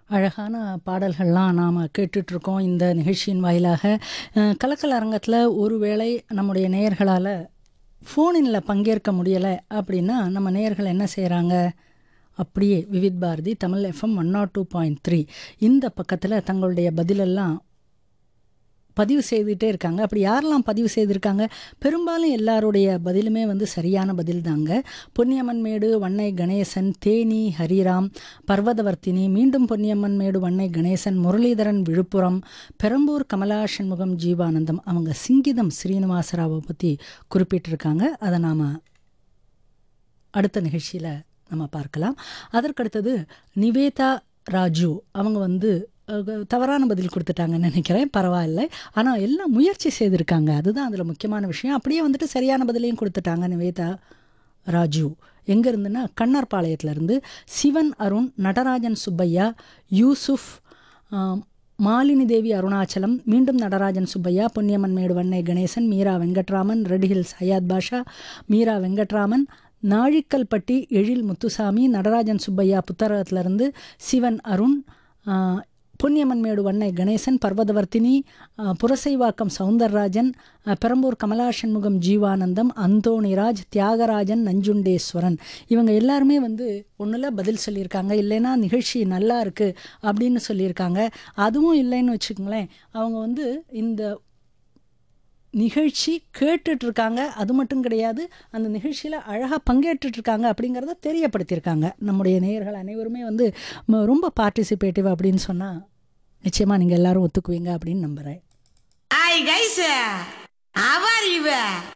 அழகான பாடல்கள்லாம் நாம் கேட்டுட்ருக்கோம் இந்த நிகழ்ச்சியின் வாயிலாக அஹ், கலக்கல் அரங்கத்தில் ஒருவேளை நம்முடைய நேயர்களால் ஃபோனில் பங்கேற்க முடியலை அப்படின்னா நம்ம நேயர்கள் என்ன செய்கிறாங்க அப்படியே Vividh Bharati Tamil FM one naught two point three இந்த பக்கத்தில் தங்களுடைய பதிலெல்லாம் பதிவு செய்துகிட்டே இருக்காங்க அப்படி யாரெல்லாம் பதிவு செய்திருக்காங்க பெரும்பாலும் எல்லாருடைய பதிலுமே வந்து சரியான பதில் தாங்க பொன்னியம்மன் மேடு வண்ணை கணேசன் தேனி ஹரிராம் பர்வதவர்த்தினி மீண்டும் பொன்னியம்மன் மேடு வண்ணை கணேசன் முரளிதரன் விழுப்புரம் பெரம்பூர் கமலா சண்முகம் ஜீவானந்தம் அவங்க சிங்கிதம் ஸ்ரீனிவாசராவை பற்றி குறிப்பிட்டிருக்காங்க அதை நாம் அடுத்த நிகழ்ச்சியில் நம்ம பார்க்கலாம் அதற்கடுத்தது நிவேதா ராஜு அவங்க வந்து அஹ், தவறான பதில் கொடுத்துட்டாங்கன்னு நினைக்கிறேன் பரவாயில்ல ஆனால் எல்லாம் முயற்சி செய்திருக்காங்க அதுதான் அதில் முக்கியமான விஷயம் அப்படியே வந்துட்டு சரியான பதிலையும் கொடுத்துட்டாங்க நிவேதா ராஜு எங்கே இருந்துன்னா கண்ணார்பாளையத்துலேருந்து சிவன் அருண் நடராஜன் சுப்பையா யூசுஃப் ஆம், மாலினி தேவி அருணாச்சலம் மீண்டும் நடராஜன் சுப்பையா பொன்னியம்மன் மேடு வண்ணை கணேசன் மீரா வெங்கட்ராமன் ரெட் ஹில்ஸ் ஹயாத் பாஷா மீரா வெங்கட்ராமன் நாழிக்கல்பட்டி எழில் முத்துசாமி நடராஜன் சுப்பையா புத்தகத்திலிருந்து சிவன் அருண் ஆ, பொன்னியம்மன் மேடு வண்ணை கணேசன் பர்வதவர்த்தினி ஆ, புரசைவாக்கம் சவுந்தரராஜன் ஆ, பெரம்பூர் கமலா சண்முகம் ஜீவானந்தம் அந்தோணிராஜ் தியாகராஜன் நஞ்சுண்டேஸ்வரன் இவங்க எல்லாருமே வந்து ஒன்றில் பதில் சொல்லியிருக்காங்க இல்லைன்னா நிகழ்ச்சி நல்லா இருக்குது அப்படின்னு சொல்லியிருக்காங்க அதுவும் இல்லைன்னு வச்சுக்கோங்களேன் அவங்க வந்து இந்த நிகழ்ச்சி கேட்டுட்டு இருக்காங்க அது மட்டும் கிடையாது அந்த நிகழ்ச்சியில் அழகாக பங்கேற்றுட்டு இருக்காங்க அப்படிங்கிறத தெரியப்படுத்தியிருக்காங்க நம்முடைய நேயர்கள் அனைவருமே வந்து ம- ரொம்ப பார்ட்டிசிபேட்டிவ் அப்படின்னு சொன்னால் நிச்சயமாக நீங்கள் எல்லாரும் ஒத்துக்குவீங்க அப்படின்னு நம்புகிறேன் Hi guys, how are you?